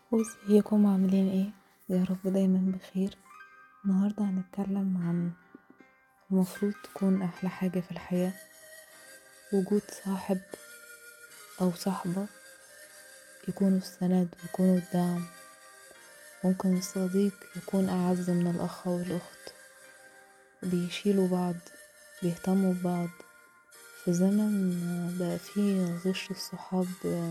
وازيكم عاملين ايه يا رب دايما بخير النهارده هنتكلم عن المفروض تكون احلى حاجه في الحياه وجود صاحب او صاحبه يكونوا السند ويكونوا الدعم ممكن الصديق يكون اعز من الاخ او الاخت بيشيلوا بعض بيهتموا ببعض في زمن بقى فيه غش الصحاب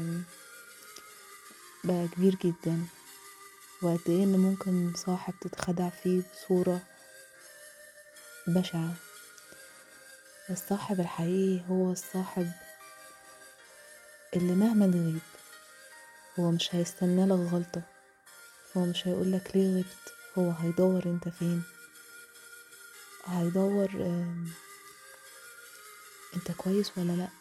بقى كبير جدا وقد ايه ان ممكن صاحب تتخدع فيه بصورة بشعة الصاحب الحقيقي هو الصاحب اللي مهما تغيب هو مش هيستنى لك غلطة هو مش هيقولك ليه غبت هو هيدور انت فين هيدور انت كويس ولا لا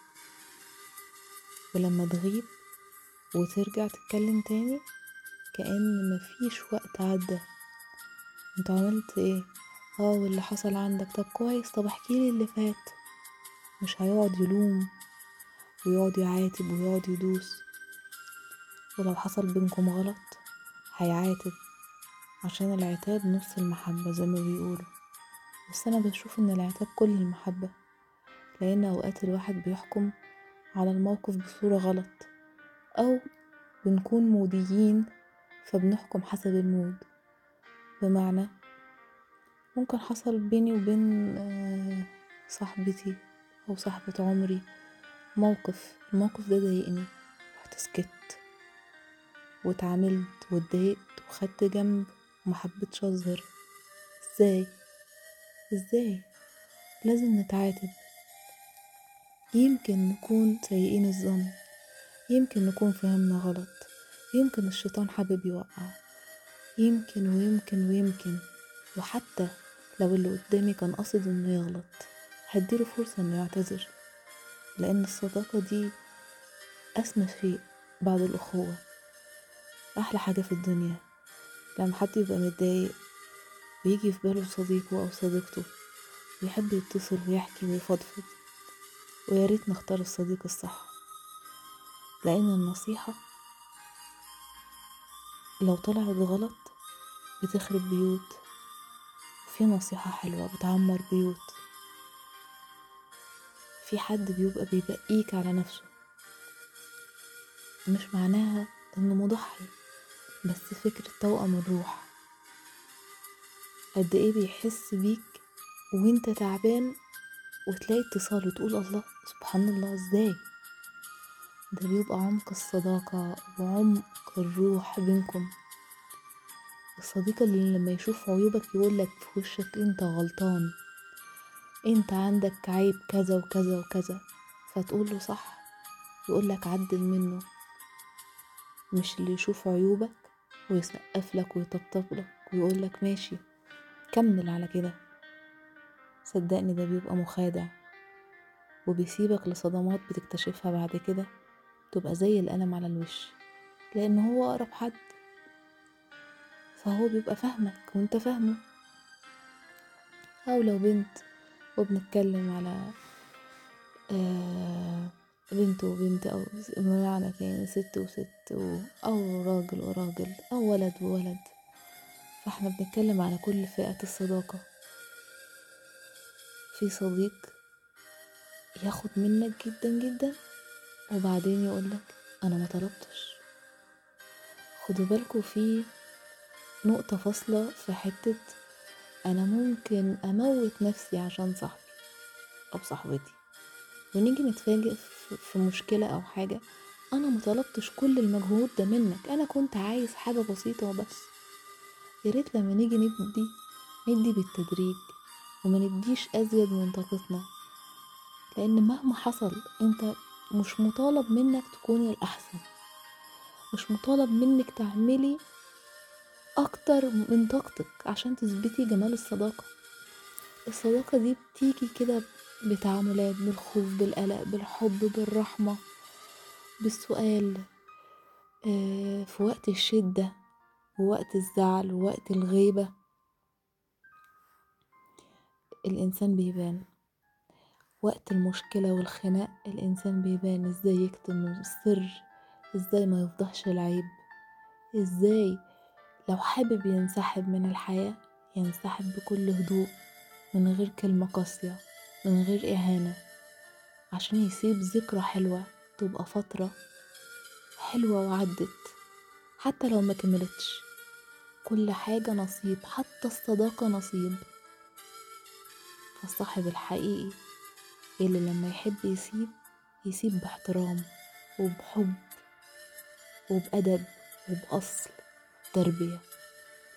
ولما تغيب وترجع تتكلم تاني كأن مفيش وقت عدى انت عملت ايه اه واللي حصل عندك طب كويس طب احكيلي اللي فات مش هيقعد يلوم ويقعد يعاتب ويقعد يدوس ولو حصل بينكم غلط هيعاتب عشان العتاب نص المحبة زي ما بيقولوا بس انا بشوف ان العتاب كل المحبة لان اوقات الواحد بيحكم على الموقف بصورة غلط أو بنكون موديين فبنحكم حسب المود بمعنى ممكن حصل بيني وبين صاحبتي أو صاحبة عمري موقف الموقف ده ضايقني رحت سكت واتعاملت واتضايقت وخدت جنب ومحبتش اظهر ازاي ازاي لازم نتعاتب يمكن نكون سيئين الظن يمكن نكون فهمنا غلط يمكن الشيطان حابب يوقع يمكن ويمكن ويمكن وحتى لو اللي قدامي كان قصد انه يغلط هديله فرصة انه يعتذر لان الصداقة دي اسمى شيء بعد الاخوة احلى حاجة في الدنيا لما حد يبقى متضايق ويجي في باله صديقه او صديقته ويحب يتصل ويحكي ويفضفض وياريت نختار الصديق الصح لأن النصيحة لو طلعت غلط بتخرب بيوت وفي نصيحة حلوة بتعمر بيوت في حد بيبقى بيبقيك على نفسه مش معناها انه مضحي بس فكرة توأم الروح قد ايه بيحس بيك وانت تعبان وتلاقي اتصال وتقول الله سبحان الله ازاي ده بيبقى عمق الصداقة وعمق الروح بينكم الصديق اللي لما يشوف عيوبك يقولك في وشك انت غلطان انت عندك عيب كذا وكذا وكذا فتقوله صح يقولك عدل منه مش اللي يشوف عيوبك ويسقف لك ويطبطب لك ويقولك ماشي كمل على كده صدقني ده بيبقى مخادع وبيسيبك لصدمات بتكتشفها بعد كده تبقى زي القلم على الوش لان هو اقرب حد فهو بيبقى فاهمك وانت فاهمه او لو بنت وبنتكلم على آه بنت وبنت او بمعنى يعني ست وست و او راجل وراجل او ولد وولد فاحنا بنتكلم على كل فئات الصداقة في صديق ياخد منك جدا جدا وبعدين يقولك انا ما طلبتش خدوا بالكوا في نقطة فاصلة في حتة انا ممكن اموت نفسي عشان صاحبي او صاحبتي ونيجي نتفاجئ في مشكلة او حاجة انا ما طلبتش كل المجهود ده منك انا كنت عايز حاجة بسيطة وبس ياريت لما نيجي ندي ندي بالتدريج وما نديش ازيد من طاقتنا لان مهما حصل انت مش مطالب منك تكوني الأحسن مش مطالب منك تعملي أكتر من طاقتك عشان تثبتي جمال الصداقة الصداقة دي بتيجي كده بتعاملات بالخوف بالقلق بالحب بالرحمة بالسؤال في وقت الشدة ووقت الزعل ووقت الغيبة الإنسان بيبان وقت المشكلة والخناق الإنسان بيبان ازاي يكتم السر ازاي ما يفضحش العيب ازاي لو حابب ينسحب من الحياة ينسحب بكل هدوء من غير كلمة قاسية من غير إهانة عشان يسيب ذكرى حلوة تبقى فترة حلوة وعدت حتى لو ما كملتش كل حاجة نصيب حتى الصداقة نصيب فالصاحب الحقيقي اللي لما يحب يسيب يسيب باحترام وبحب وبأدب وبأصل تربية